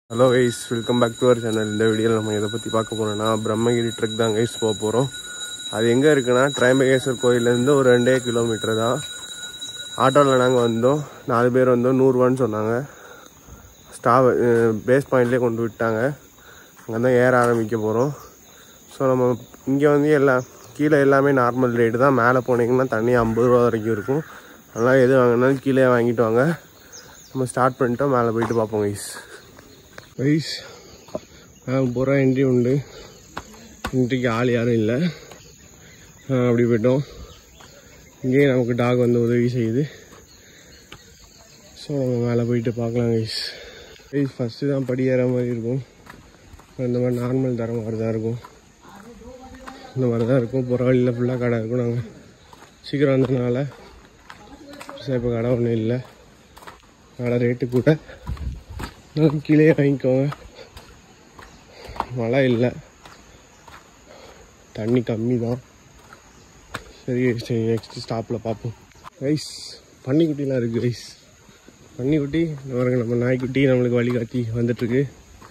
Hello guys welcome back to our channel இந்த வீடியோவில் நம்ம எதை பற்றி பார்க்க போகிறோம்னா பிரம்மகிரி ட்ரெக் தான் கைஸ் போக போகிறோம் அது எங்கே இருக்குன்னா திரைம்பகேஸ்வர் கோயிலேருந்து ஒரு ரெண்டே கிலோமீட்டர் தான் ஆட்டோவில் நாங்கள் வந்தோம் நாலு பேர் வந்தோம் நூறுரூவான்னு சொன்னாங்க ஸ்டாப் பேஸ் பாயிண்ட்லேயே கொண்டு விட்டாங்க அங்கே தான் ஏற ஆரம்பிக்க போகிறோம் ஸோ நம்ம இங்கே வந்து எல்லாம் கீழே எல்லாமே நார்மல் ரேட்டு தான் மேலே போனீங்கன்னா தண்ணி ஐம்பது ரூபா வரைக்கும் இருக்கும் அதனால் எது வாங்கினாலும் கீழே வாங்கிட்டு வாங்க நம்ம ஸ்டார்ட் பண்ணிட்டோம் மேலே போயிட்டு பார்ப்போம் கைஸ் கைஸ் பூரா என்ட்ரி உண்டு என்ட்ரிக்கு ஆள் யாரும் இல்லை அப்படி போயிட்டோம் இங்கேயே நமக்கு டாக் வந்து உதவி செய்யுது ஸோ நம்ம மேலே போயிட்டு பார்க்கலாம் கைஸ் கைஸ் ஃபஸ்ட்டு தான் படி ஏற மாதிரி இருக்கும் இந்த மாதிரி நார்மல் தர மாதிரி தான் இருக்கும் இந்த மாதிரி தான் இருக்கும் போகிற வழியில் ஃபுல்லாக கடை இருக்கும் நாங்கள் சீக்கிரம் வந்ததுனால சரி இப்போ கடை ஒன்றும் இல்லை கடை ரேட்டு கூட நான் கீழே வாங்கிக்கோங்க மழை இல்லை தண்ணி கம்மி தான் சரி சரி நெக்ஸ்ட் ஸ்டாப்பில் பார்ப்போம் ரைஸ் பன்னிக்குட்டிலாம் இருக்குது ரைஸ் பன்னிக்குட்டி இந்த பாருங்க நம்ம நாய்க்குட்டி நம்மளுக்கு வழிகாட்டி வந்துட்டுருக்கு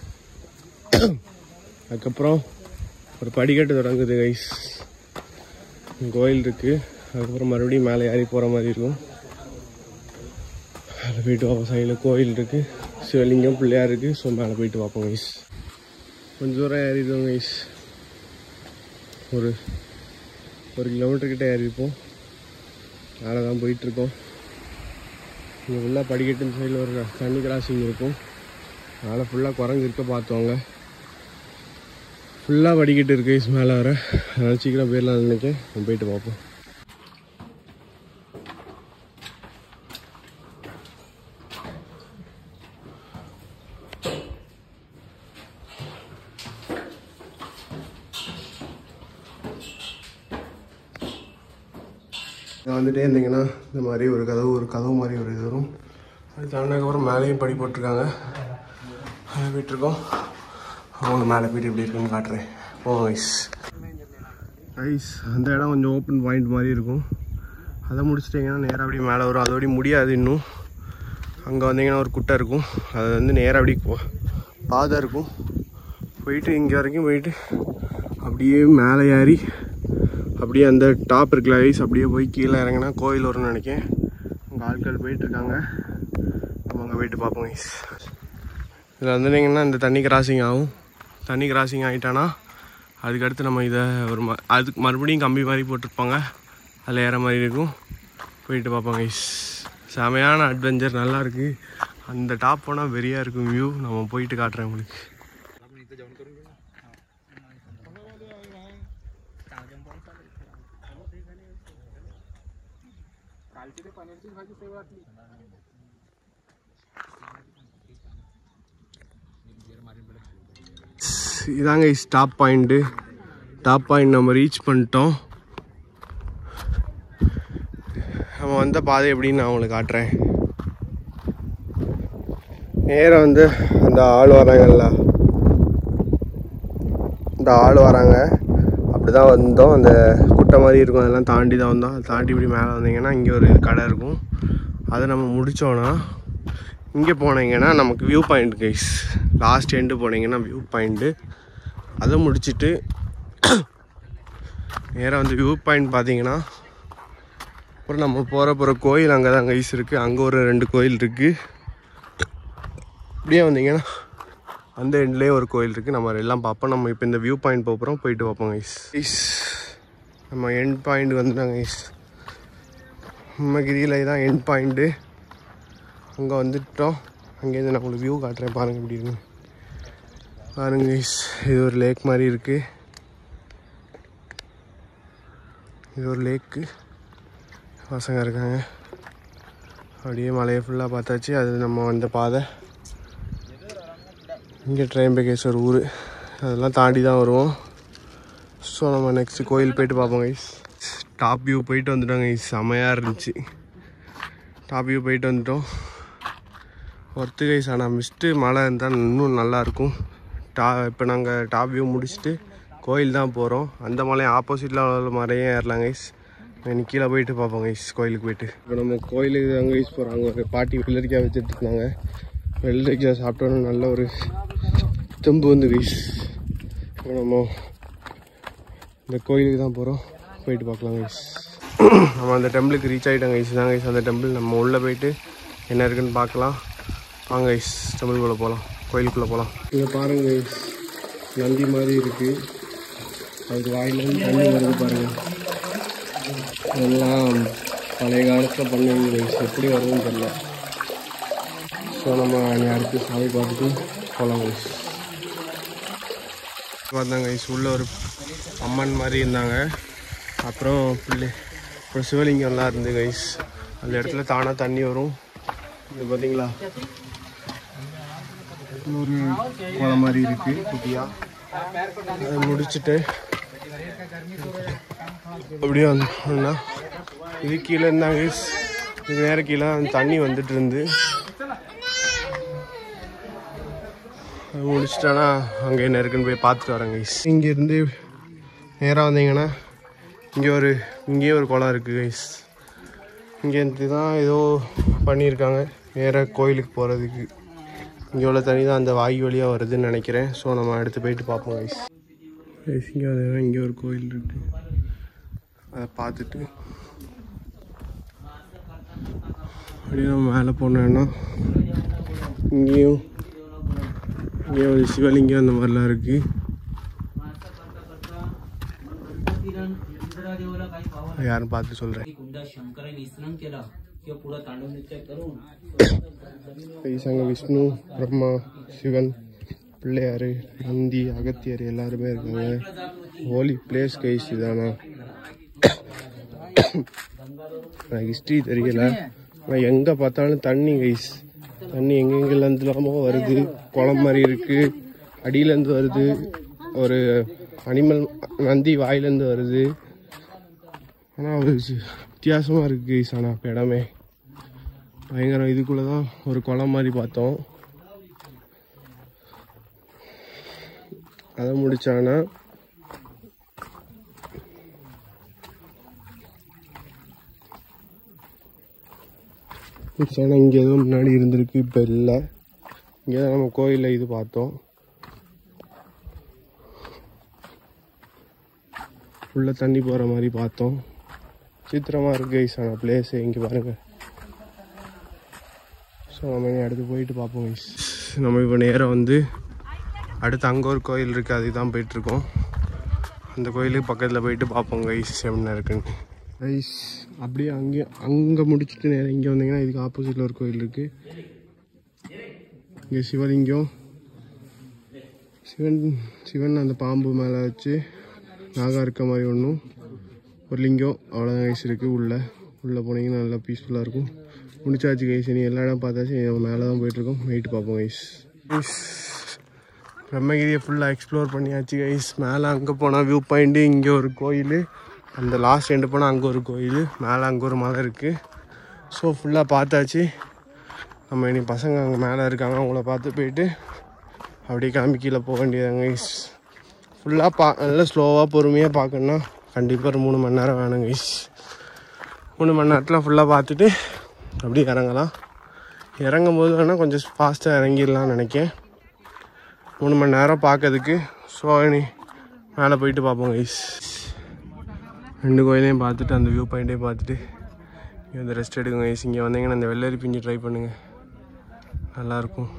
அதுக்கப்புறம் ஒரு படிக்கட்டு தொடங்குது கைஸ் கோயில் இருக்குது அதுக்கப்புறம் மறுபடியும் மேலே ஏறி போகிற மாதிரி இருக்கும் அதில் போயிட்டு பார்ப்போம் சைடில் கோயில் இருக்குது சிவலிங்கம் பிள்ளையார் இருக்குது ஸோ மேலே போயிட்டு பார்ப்போம் கைஸ் கொஞ்சம் தூரம் ஏறிடுவோம் கைஸ் ஒரு ஒரு கிலோமீட்டர் கிட்ட ஏறிப்போம் மேலே தான் போயிட்டுருக்கோம் இங்கே ஃபுல்லாக படிக்கட்டு சைடில் ஒரு தண்ணி கிராசிங் இருக்கும் அதனால் ஃபுல்லாக குரங்கு இருக்க பார்த்தோங்க ஃபுல்லாக படிக்கட்டு இருக்கு கைஸ் மேலே வர அதனால் சீக்கிரம் போயிடலாம் நினைக்கிறேன் நம்ம போயிட்டு பார்ப்போம் வந்துட்டே இருந்தீங்கன்னா இந்த மாதிரி ஒரு கதவு ஒரு கதவு மாதிரி ஒரு இது வரும் அது தாண்டதுக்கப்புறம் மேலேயும் படி போட்டிருக்காங்க அதை போயிட்டுருக்கோம் அவங்க மேலே போயிட்டு எப்படி இருக்குன்னு காட்டுறேன் ஓ ஐஸ் ஐஸ் அந்த இடம் கொஞ்சம் ஓப்பன் பாயிண்ட் மாதிரி இருக்கும் அதை முடிச்சிட்டிங்கன்னா நேராக அப்படியே மேலே வரும் அதோடய முடியாது இன்னும் அங்கே வந்தீங்கன்னா ஒரு குட்டை இருக்கும் அது வந்து நேராக அப்படி போ பாதை இருக்கும் போயிட்டு இங்கே வரைக்கும் போயிட்டு அப்படியே மேலே ஏறி அப்படியே அந்த டாப் இருக்குல்ல ஐஸ் அப்படியே போய் கீழே இறங்கினா கோயில் வரும்னு நினைக்கிறேன் அங்கே ஆட்கள் போயிட்டுருக்காங்க நம்ம அங்கே போயிட்டு பார்ப்போம் ஐஸ் இதில் வந்துட்டிங்கன்னா இந்த தண்ணி கிராசிங் ஆகும் தண்ணி கிராசிங் ஆகிட்டானா அதுக்கடுத்து நம்ம இதை ஒரு ம அதுக்கு மறுபடியும் கம்பி மாதிரி போட்டிருப்பாங்க அதில் ஏற மாதிரி இருக்கும் போயிட்டு பார்ப்போம் ஐஸ் செமையான அட்வென்ச்சர் நல்லா இருக்குது அந்த டாப் போனால் வெறியாக இருக்கும் வியூ நம்ம போயிட்டு காட்டுறேன் உங்களுக்கு இதாங்க ஸ்டாப் பாயிண்ட்டு டாப் பாயிண்ட் நம்ம ரீச் பண்ணிட்டோம் நம்ம வந்த பாதை எப்படின்னு நான் உங்களுக்கு காட்டுறேன் நேராக வந்து அந்த ஆள் வராங்கல்ல இந்த ஆள் வராங்க அப்படி தான் வந்தோம் அந்த குட்டை மாதிரி இருக்கும் அதெல்லாம் தாண்டி தான் வந்தோம் அதை தாண்டி இப்படி மேலே வந்தீங்கன்னா இங்கே ஒரு கடை இருக்கும் அதை நம்ம முடித்தோன்னா இங்கே போனீங்கன்னா நமக்கு view point guys last end போனீங்கன்னா வியூ பாயிண்ட்டு அதை முடிச்சுட்டு நேராக வந்து வியூ பாயிண்ட் பார்த்தீங்கன்னா அப்புறம் நம்ம போகிற போகிற கோயில் அங்கே தான் கைஸ் இருக்குது அங்கே ஒரு ரெண்டு கோயில் இருக்குது அப்படியே வந்தீங்கன்னா அந்த எண்ட்லேயே ஒரு கோயில் இருக்குது நம்ம எல்லாம் பார்ப்போம் நம்ம இப்போ இந்த வியூ பாயிண்ட் போகிறோம் போயிட்டு பார்ப்போம் கைஸ் கைஸ் நம்ம எண்ட் பாயிண்ட் வந்துட்டாங்க கைஸ் நம்ம கிரியில் தான் எண்ட் பாயிண்ட்டு அங்கே வந்துட்டோம் அங்கேருந்து நான் உங்களுக்கு வியூ காட்டுறேன் பாருங்கள் எப்படி இருக்கு பாருங்க கைஸ் இது ஒரு லேக் மாதிரி இருக்குது இது ஒரு லேக்கு பசங்க இருக்காங்க அப்படியே மலையை ஃபுல்லாக பார்த்தாச்சு அது நம்ம வந்த பாதை இங்கே ட்ரைம்பகேஸ்வர் ஊர் அதெல்லாம் தாண்டி தான் வருவோம் ஸோ நம்ம நெக்ஸ்ட்டு கோயில் போயிட்டு பார்ப்போம் கைஸ் டாப் வியூ போயிட்டு வந்துட்டோம் கைஸ் செமையாக இருந்துச்சு டாப் வியூ போயிட்டு வந்துட்டோம் ஒர்த்து கைஸ் ஆனால் மிஸ்ட்டு மழை இருந்தால் இன்னும் நல்லாயிருக்கும் டா இப்போ நாங்கள் டாப் வியூ முடிச்சுட்டு கோயில் தான் போகிறோம் அந்த மலையும் ஆப்போசிட்டில் உள்ள மலையும் ஏறலாம் கைஸ் இன்னைக்கு கீழே போயிட்டு பார்ப்போம் கைஸ் கோயிலுக்கு போயிட்டு இப்போ நம்ம கோயிலுக்கு அங்கே கைஸ் போகிறோம் அங்கே ஒரு பாட்டி வெள்ளரிக்காய் வச்சுட்டு இருந்தாங்க வெள்ளரிக்கா சாப்பிட்டோன்னு நல்ல ஒரு தெம்பு வந்து கைஸ் இப்போ நம்ம இந்த கோயிலுக்கு தான் போகிறோம் போயிட்டு பார்க்கலாம் கைஸ் நம்ம அந்த டெம்பிளுக்கு ரீச் ஆகிட்டோம் கைஸ் தான் கைஸ் அந்த டெம்பிள் நம்ம உள்ளே போயிட்டு என்ன இருக்குன்னு பார்க்கலாம் வாங்க கைஸ் டெம்பிள்குள்ளே போகலாம் கோயிலுக்குள்ளே போகலாம் இங்கே பாருங்க கைஸ் நந்தி மாதிரி இருக்குது அதுக்கு வாயிலேருந்து தண்ணி வருது பாருங்கள் எல்லாம் பழைய காலத்தில் பண்ணுவீங்க கைஸ் எப்படி வருதுன்னு தெரியல ஸோ நம்ம நீ அடுத்து சாமி பார்த்துட்டு போகலாம் கைஸ் பார்த்தாங்க கைஸ் உள்ள ஒரு அம்மன் மாதிரி இருந்தாங்க அப்புறம் பிள்ளை அப்புறம் சிவலிங்கம்லாம் இருந்து கைஸ் அந்த இடத்துல தானாக தண்ணி வரும் இது பார்த்தீங்களா இது ஒரு குளம் மாதிரி இருக்கு குட்டியா அதை முடிச்சுட்டு அப்படியே வந்தோம்னா இது கீழே இருந்தாங்க கைஸ் இது நேர கீழே அந்த தண்ணி வந்துட்டு இருந்து அது முடிச்சிட்டேன்னா அங்கே என்ன இருக்குன்னு போய் பார்த்துட்டு வரேன் கைஸ் இங்கேருந்து நேராக வந்தீங்கன்னா இங்கே ஒரு இங்கேயே ஒரு குளம் இருக்குது கைஸ் இங்கேருந்து தான் ஏதோ பண்ணியிருக்காங்க நேராக கோயிலுக்கு போகிறதுக்கு இங்கே உள்ள தண்ணி தான் அந்த வாயு வழியாக வருதுன்னு நினைக்கிறேன் ஸோ நம்ம அடுத்து போயிட்டு பார்ப்போம் கைஸ் கைஸ் இங்கே வந்து இங்கே ஒரு கோயில் இருக்குது அதை பார்த்துட்டு அப்படியே நம்ம மேலே போனோன்னா இங்கேயும் இங்கே ஒரு சிவலிங்கம் அந்த மாதிரிலாம் இருக்குது யாரும் பார்த்து சொல்கிறேன் कुंडा शंकराने स्नान केला किंवा पुढे तांडव नृत्य करून ஈசாங்க விஷ்ணு பிரம்மா சிவன் பிள்ளையார் நந்தி அகத்தியர் எல்லாருமே இருக்காங்க ஹோலி பிளேஸ் கைஸ் இதானா ஹிஸ்ட்ரி தெரியல ஆனால் எங்கே பார்த்தாலும் தண்ணி கைஸ் தண்ணி எங்கெங்கெல்லாம் இல்லாமோ வருது குளம் மாதிரி இருக்கு அடியிலேருந்து வருது ஒரு அனிமல் நந்தி வாயிலேருந்து வருது ஆனால் ஒரு வித்தியாசமாக இருக்குது கைஸ் ஆனால் இப்போ இடமே பயங்கரம் இதுக்குள்ளே தான் ஒரு குளம் மாதிரி பார்த்தோம் அதை முடிச்சானா முடிச்சானா இங்கே ஏதோ முன்னாடி இருந்திருக்கு இப்போ இல்லை இங்கே தான் நம்ம கோயிலில் இது பார்த்தோம் உள்ள தண்ணி போகிற மாதிரி பார்த்தோம் சித்திரமாக இருக்கு கைஸ் ஆனால் பிளேஸு இங்கே பாருங்கள் ஸோ நம்ம இனி அடுத்து போயிட்டு பார்ப்போம் guys. நம்ம இப்போ நேராக வந்து அடுத்து அங்கே ஒரு கோயில் இருக்குது அதுக்கு தான் போயிட்டுருக்கோம் அந்த கோயிலுக்கு பக்கத்தில் போயிட்டு பார்ப்போம் கைஸ் என்ன இருக்குன்னு கைஸ் அப்படியே அங்கே அங்கே முடிச்சுட்டு நேரம் இங்கே வந்தீங்கன்னா இதுக்கு ஆப்போசிட்டில் ஒரு கோயில் இருக்குது இங்கே சிவலிங்கம் சிவன் சிவன் அந்த பாம்பு மேலே வச்சு நாகா இருக்க மாதிரி ஒன்றும் ஒரு லிங்கம் அவ்வளோதான் கைஸ் இருக்குது உள்ளே உள்ளே போனீங்கன்னா நல்லா பீஸ்ஃபுல்லாக இருக்கும் முடிச்சாச்சு கைஸ் இனி எல்லா இடம் பார்த்தாச்சு இனி நம்ம மேலே தான் போயிட்டுருக்கோம் வெயிட் பார்ப்போம் கைஸ் பிரம்மகிரியை ஃபுல்லாக எக்ஸ்ப்ளோர் பண்ணியாச்சு கைஸ் மேலே அங்கே போனால் வியூ பாயிண்ட்டு இங்கே ஒரு கோயில் அந்த லாஸ்ட் எண்டு போனால் அங்கே ஒரு கோயில் மேலே அங்கே ஒரு மலை இருக்குது ஸோ ஃபுல்லாக பார்த்தாச்சு நம்ம இனி பசங்க அங்கே மேலே இருக்காங்க அவங்கள பார்த்து போயிட்டு அப்படியே கிளம்பி கீழே போக வேண்டியதாங்க கைஸ் ஃபுல்லாக பா நல்லா ஸ்லோவாக பொறுமையாக பார்க்கணுன்னா கண்டிப்பாக ஒரு மூணு மணி நேரம் வேணும் கைஸ் மூணு மணி நேரத்தில் ஃபுல்லாக பார்த்துட்டு அப்படியே இறங்கலாம் இறங்கும் போது வேணால் கொஞ்சம் ஃபாஸ்ட்டாக இறங்கிடலாம்னு நினைக்கேன் மூணு மணி நேரம் பார்க்கறதுக்கு ஸோ இனி மேலே போயிட்டு பார்ப்போம் கைஸ் ரெண்டு கோயிலையும் பார்த்துட்டு அந்த வியூ பாயிண்ட்டையும் பார்த்துட்டு இங்கே வந்து ரெஸ்ட் எடுக்குங்க கைஸ் இங்கே வந்தீங்கன்னா இந்த வெள்ளரி பிஞ்சு ட்ரை பண்ணுங்கள் நல்லாயிருக்கும்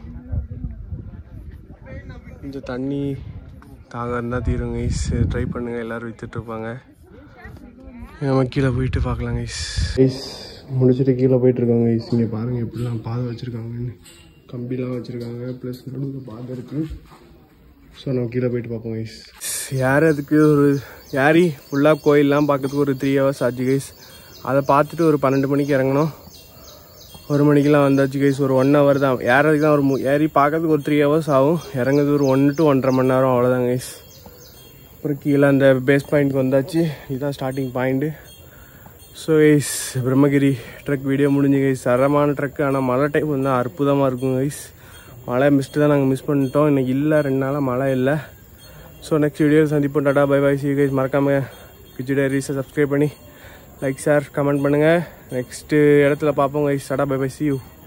கொஞ்சம் தண்ணி தாகம் இருந்தால் தீரும் கைஸ் ட்ரை பண்ணுங்கள் எல்லோரும் விற்றுட்ருப்பாங்க நம்ம கீழே போயிட்டு பார்க்கலாம் கைஸ் கைஸ் முடிச்சுட்டு கீழே போயிட்டுருக்காங்க கைஸ் இங்கே பாருங்கள் எப்படிலாம் பாதை வச்சுருக்காங்கன்னு கம்பிலாம் வச்சுருக்காங்க ப்ளஸ் நடுவில் பாதை இருக்குது ஸோ நம்ம கீழே போயிட்டு பார்ப்போம் கைஸ் ஏறதுக்கு ஒரு ஏறி ஃபுல்லாக கோயிலெலாம் பார்க்கறதுக்கு ஒரு த்ரீ ஹவர்ஸ் ஆச்சு கைஸ் அதை பார்த்துட்டு ஒரு பன்னெண்டு மணிக்கு இறங்கணும் ஒரு மணிக்கெலாம் வந்தாச்சு கைஸ் ஒரு ஒன் ஹவர் தான் ஏறதுக்கு தான் ஒரு மு- ஏறி பார்க்கறதுக்கு ஒரு த்ரீ ஹவர்ஸ் ஆகும் இறங்குறது ஒரு ஒன்று டு ஒன்றரை மணி நேரம் அவ்வளோதான் கைஸ் அப்புறம் கீழே அந்த பேஸ் பாயிண்ட்க்கு வந்தாச்சு இதுதான் starting point so guys Brahmagiri trek video முடிஞ்சு கைஸ் தரமான ட்ரக் ஆனால் மழை டைம் வந்து அற்புதமாக இருக்கும் கைஸ் மழை மிஸ்ட்டு தான் நாங்கள் மிஸ் பண்ணிட்டோம் இன்னைக்கு இல்லை ரெண்டு நாளாக மழை இல்லை ஸோ நெக்ஸ்ட் வீடியோ சந்திப்போம் tata bye bye see guys மறக்காமல் கிச்சி டைரிஸை சப்ஸ்கிரைப் பண்ணி லைக் ஷேர் கமெண்ட் பண்ணுங்கள் நெக்ஸ்ட்டு இடத்துல பார்ப்போம் guys tata bye bye see you